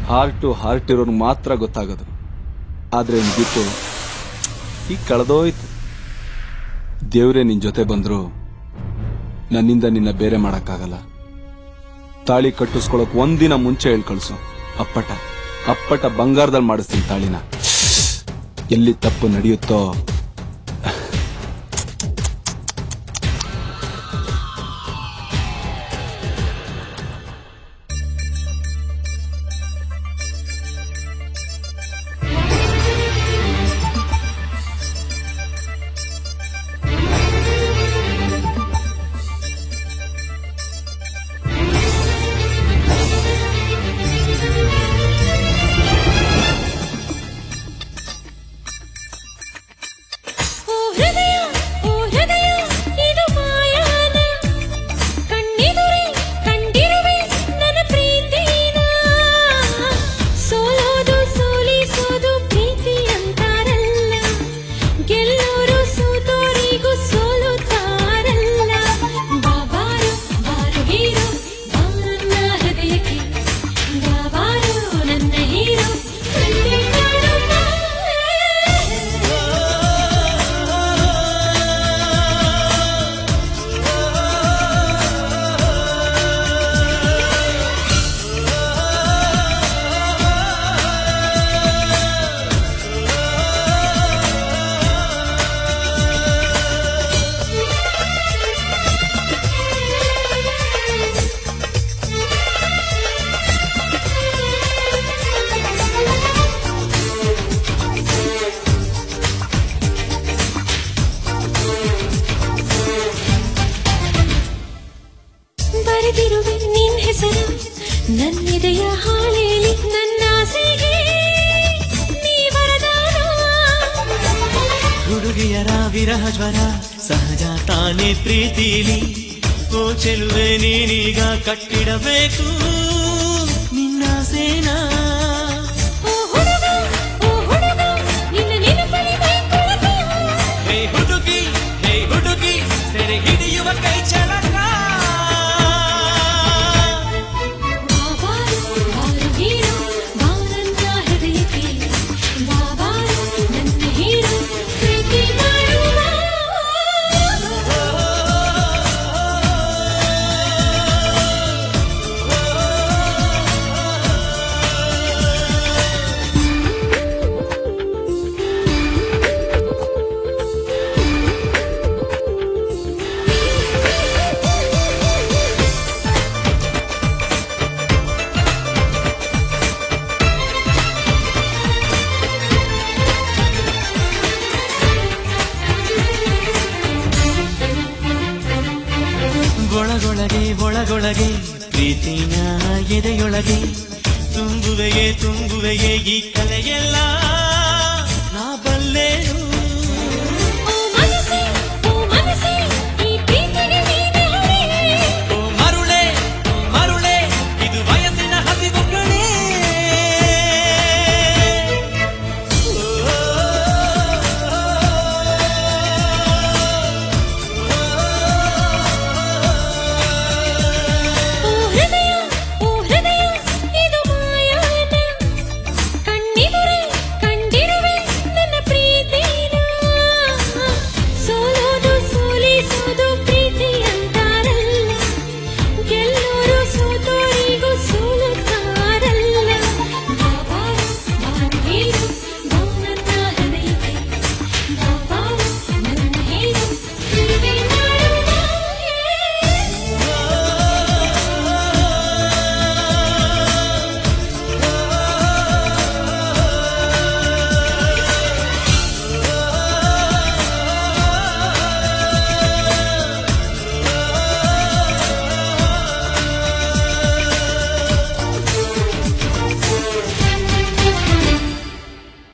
heart to heart ಇರೋರ್ಗೆ ಮಾತ್ರ ಗೊತ್ತಾಗೋದು ಆದ್ರೆ ಗೀತು ಈಗ ಕಳೆದೋಯ್ತು ದೇವ್ರೇ ನಿನ್ ಜೊತೆ ಬಂದ್ರು ನನ್ನಿಂದ ನಿನ್ನ ಬೇರೆ ಮಾಡಕ್ಕಾಗಲ್ಲ ತಾಳಿ ಕಟ್ಟಿಸ್ಕೊಳಕ್ ಒಂದಿನ ಮುಂಚೆ ಹೇಳ್ ಕಳ್ಸು ಅಪ್ಪಟ ಅಪ್ಪಟ ಬಂಗಾರದಲ್ಲಿ ಮಾಡಿಸ್ತೀನಿ ತಾಳಿನ ಎಲ್ಲಿ ತಪ್ಪು ನಡೆಯುತ್ತೋ ಓ ಹೃದಯ ಓ ಹೃದಯ ಇದು ಮಾಯಾನ ಕಣ್ಣೆದುರೇ ಕಂಡಿರುವೆ ನನ್ನ ಪ್ರೀತಿನ ಸೋಲೋದು ಸೋಲಿಸೋದು ಪ್ರೀತಿ ಅಂತಾರಲ್ಲ ಗೆಲ್ಲೋರು ಸೋತೋರಿಗೂ ಸೋಲುತ್ತಾರಲ್ಲ ಬಾಬಾರು ಬಾರು ಹೀರೋ ಬಾರನ್ನ ಹೃದಯಕ್ಕೆ ಬಾಬಾರು ನನ್ನ ಹೀರೋ ಕಣ್ಣೆ ಕಾಣುವ ಬರೆದಿರುವೆ ನಿನ್ ಹೆಸರು ನನ್ನಿದೆಯ ಹಾಳೆಯಲ್ಲಿ ನನ್ನ ಆಸೆಗೆ ನೀ ವರದಾನ ಹುಡುಗಿಯರ ವಿರಹ ಜ್ವರ ಸಹಜ ತಾನೇ ಪ್ರೀತಿಲಿ ಓ ಚೆಲುವೆ ನೀನೀಗ ಕಟ್ಟಿಡಬೇಕು ನಿನ್ನ ಸೇನಾ ಓ ಹುಡುಗ ಓ ಹುಡುಗ ನಿನ್ನ ನೆನಪಲ್ಲಿ ಮೈಕೊಳಕ ಹೇ ಹುಡುಗಿ ಹೇ ಹುಡುಗಿ ಸೆರೆ ಹಿಡಿಯುವ ಕೈ ಚಳಕ ಬಾಬಾರು ಬಾರು ಹೀರೋ ಬಾರನ್ನ ಹೃದಯಕ್ಕೆ ಬಾಬಾರು ನನ್ನ ಹೀರೋ ಪ್ರೀತಿ ಮಾಡುವ ಒಳಗೊಳಗೆ ಒಳಗೊಳಗೆ ಪ್ರೀತಿನ ಎದೆಯೊಳಗೆ ತುಂಬುವೆಯೇ ತುಂಬುವೆಯೇ ಈ ಕಲೆಯೆಲ್ಲ ನಾ ಬಲ್ಲೆನು